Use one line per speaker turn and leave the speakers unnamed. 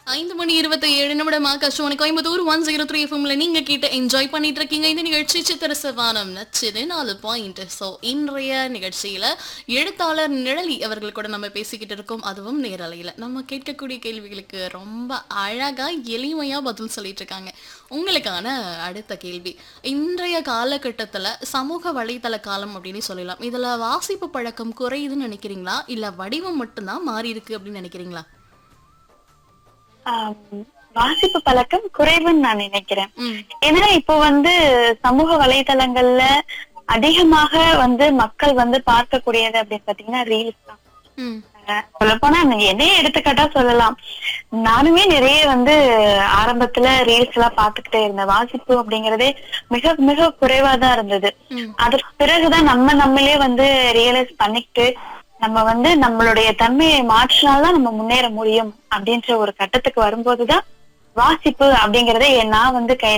ஐந்து மணி இருபத்தி ஏழு நிமிடம் Akashvani Coimbatore one zero three எஃப்எம்ல நீங்க கேட்டு என்ஜாய் பண்ணிட்டு இருக்கீங்க இந்த நிகழ்ச்சி சித்திர சவானம் நச்சுது நாலு பாயிண்ட் ஸோ இன்றைய நிகழ்ச்சியில எழுத்தாளர் நிழலி அவர்கள் கூட நம்ம பேசிக்கிட்டு இருக்கோம் அதுவும் நேரலையில நம்ம கேட்கக்கூடிய கேள்விகளுக்கு ரொம்ப அழகா எளிமையா பதில் சொல்லிட்டு இருக்காங்க உங்களுக்கான அடுத்த கேள்வி இன்றைய காலகட்டத்துல சமூக வலைதள காலம் அப்படின்னு சொல்லலாம் இதுல வாசிப்பு பழக்கம் குறையுதுன்னு நினைக்கிறீங்களா இல்ல வடிவம் மட்டும்தான் மாறி இருக்கு அப்படின்னு நினைக்கிறீங்களா
ஆம், வாசிப்பு பழக்கம் குறைவுன்னு நான் நினைக்கிறேன்
ம்
ஏன்னா இப்போ வந்து சமூக வலைதளங்கள்ல அதிகமாக வந்து மக்கள் வந்து பார்க்கக்கூடியது அப்படின்னு பாத்தீங்கன்னா ரீல்ஸ் தான்
ம்
சொல்ல போனா என்னையே எடுத்துக்காட்டா சொல்லலாம் நானுமே நிறைய வந்து ஆரம்பத்துல ரீல்ஸ் எல்லாம் பாத்துக்கிட்டே இருந்தேன் வாசிப்பு அப்படிங்கறதே மிக மிக குறைவா தான் இருந்தது
ம்
அதற்கு பிறகுதான் நம்ம நம்மளே வந்து ரியலைஸ் பண்ணிக்கிட்டு நம்ம வந்து நம்மளுடைய தன்மையை மாற்றினால்தான் நம்ம முன்னேற முடியும் அப்படின்ற ஒரு கட்டத்துக்கு வரும்போதுதான் வாசிப்பு அப்படிங்கறதை நான் வந்து கையில